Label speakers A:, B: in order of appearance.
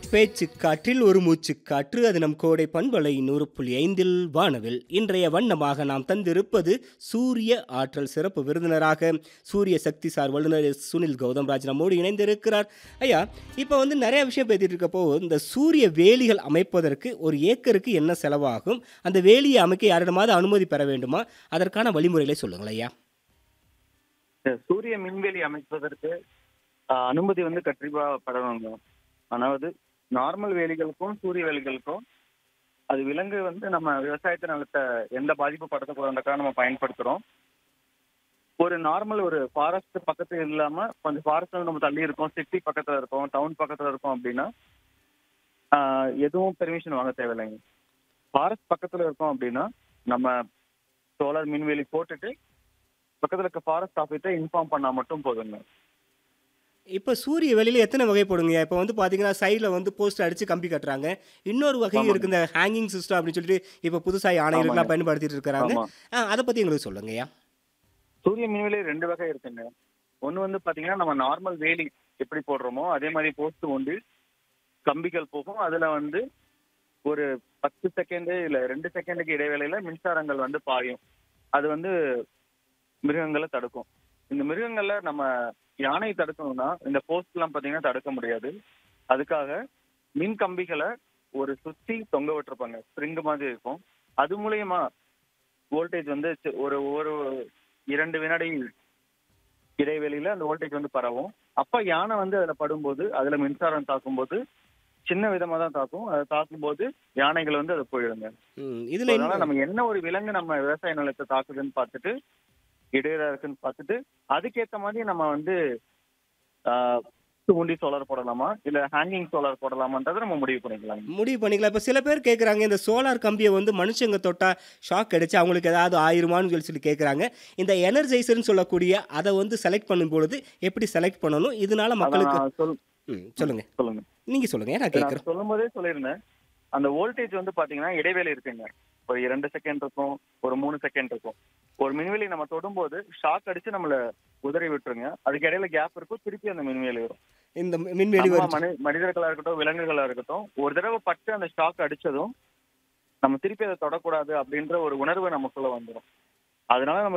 A: பேச்சு காற்றில் ஒரு மூச்சு காற்று அது நம் கோடை பண்பலை நூறு புள்ளி ஐந்தில் வானவில் இன்றைய வண்ணமாக நாம் தந்திருப்பது சூரிய ஆற்றல் சிறப்பு விருந்தினராக சூரிய சக்தி சார் வல்லுநர் எஸ். சுனில் கௌதம்ராஜ் நம்மோடு இணைந்திருக்கிறார் ஐயா இப்போ வந்து நிறைய விஷயம் பேசிட்டு இருக்கப்போ இந்த சூரிய வேலிகள் அமைப்பதற்கு ஒரு ஏக்கருக்கு என்ன செலவாகும் அந்த வேலியை அமைக்க யாரிடமாவது அனுமதி பெற வேண்டுமா அதற்கான வழிமுறைகளை சொல்லுங்கள் ஐயா
B: இந்த சூரிய மின்வேலி அமைப்பதற்கு ஆஹ், அனுமதி வந்து கண்டிப்பா படணுங்க அதாவது நார்மல் வேலிகளுக்கும் சூரிய வேலிகளுக்கும் அது விலங்கு வந்து நம்ம விவசாயத்தை நிலத்தை எந்த பாதிப்பு படுத்தக்கூடாதுக்காக நம்ம பயன்படுத்துறோம் ஒரு நார்மல் ஒரு ஃபாரஸ்ட் பக்கத்துல இல்லாம கொஞ்சம் ஃபாரஸ்ட் வந்து நம்ம தள்ளி இருக்கோம் சிட்டி பக்கத்துல இருக்கோம் டவுன் பக்கத்துல இருக்கோம் அப்படின்னா ஆஹ், எதுவும் பெர்மிஷன் வாங்க தேவையில்லைங்க ஃபாரஸ்ட் பக்கத்துல இருக்கோம் அப்படின்னா நம்ம சோலார் மின்வேலி போட்டுட்டு பக்கத்துல இருக்க ஃபாரஸ்ட் ஆஃபீஸை இன்ஃபார்ம் பண்ணா மட்டும் போதுங்க
A: இப்போ சூரிய வெளியில் எத்தனை வகைப்படுங்க இப்போ வந்து பார்த்தீங்கன்னா சைடில் வந்து போஸ்ட் அடித்து கம்பி கட்டுறாங்க இன்னொரு வகை
B: ஆமாங்க.
A: இருக்கு இந்த ஹேங்கிங் சிஸ்டம் அப்படின்னு சொல்லிட்டு இப்போ புதுசாக ஆணைகளுக்கெல்லாம்
B: ஆமாங்க.
A: பயன்படுத்திட்டு இருக்கிறாங்க
B: ஆமா
A: ஆ, அதை பற்றி எங்களுக்கு சொல்லுங்கய்யா
B: சூரிய மின்வேலி ரெண்டு வகை இருக்குங்க ஒன்னு வந்து பாத்தீங்கன்னா நம்ம நார்மல் வேலி எப்படி போடுறோமோ அதே மாதிரி போஸ்ட் உண்டு கம்பிகள் போகும் அதுல வந்து ஒரு பத்து செகண்ட் இல்ல ரெண்டு செகண்டுக்கு இடைவேளையில மின்சாரங்கள் வந்து பாயும் அது வந்து மிருகங்களை தடுக்கும் இந்த மிருகங்களை நம்ம யானை தடுக்கணும்னா இந்த போஸ்ட் எல்லாம் பாத்தீங்கன்னா தடுக்க முடியாது அதுக்காக மின் கம்பிகளை ஒரு சுத்தி தொங்க விட்டுருப்பாங்க ஸ்ப்ரிங் மாதிரி இருக்கும் அது மூலியமா வோல்டேஜ் வந்து சி- ஒரு ஒரு இரண்டு வினாடி இடைவெளியில அந்த வோல்டேஜ் வந்து பரவும் அப்ப யானை வந்து அதுல படும்போது அதுல மின்சாரம் தாக்கும்போது சின்ன விதமா தான் தாக்கும் அதை தாக்கும்போது யானைகள் வந்து அது போயிடுங்க
A: ம்,
B: So,
A: இதுல
B: அதனால
A: என்ன
B: நம்ம என்ன ஒரு விலங்கு நம்ம விவசாய நிலத்தை தாக்குதுன்னு பார்த்துட்டு இடையில இருக்குன்னு பார்த்துட்டு அதுக்கேத்த மாதிரி நம்ம வந்து ஆஹ், தூண்டி சோலார் போடலாமா இல்ல ஹேங்கிங் சோலார் போடலாமான்றதை நம்ம முடிவு பண்ணிக்கலாம்
A: முடிவு பண்ணிக்கலாம் இப்போ சில பேர் கேட்குறாங்க இந்த சோலார் கம்பியை வந்து மனுஷங்க தொட்டா ஷாக் அடிச்சு அவங்களுக்கு ஏதாவது ஆயிருமான்னு சொல்லி சொல்லி கேட்குறாங்க இந்த எனர்ஜைசர்னு சொல்லக்கூடிய அதை வந்து செலக்ட் பண்ணும் பொழுது எப்படி செலக்ட் பண்ணணும் இதனால
B: அதான்
A: மக்களுக்கு
B: நான் சொல்
A: ம், சொல்லுங்க
B: சொல்லுங்க
A: நீங்க சொல்லுங்க நான்
B: நான்
A: கேட்குறேன்
B: சொல்லும் போதே சொல்லியிருந்தேன் அந்த வோல்டேஜ் வந்து பாத்தீங்கன்னா இடைவேளை இருக்குங்க ஒரு இரண்டு செகண்ட் இருக்கும் ஒரு மூணு செகண்ட் இருக்கும் ஒரு மின்வெளி நம்ம தொடும்போது ஷாக் அடிச்சு நம்மள உதறி விட்டுருங்க அதுக்கு இடையில கேப் இருக்கும் திருப்பி அந்த மின்வெளி வரும்
A: இந்த மின்வெளி
B: நம்ம
A: வருது
B: மனி- மனிதர்களா இருக்கட்டும் விலங்குகளா இருக்கட்டும் ஒரு தடவை பட்டு அந்த ஷாக் அடிச்சதும் நம்ம திருப்பி அதை தொடக்கூடாது அப்படின்ற ஒரு உணர்வு நமக்குள்ள வந்துடும் அதனால நம்ம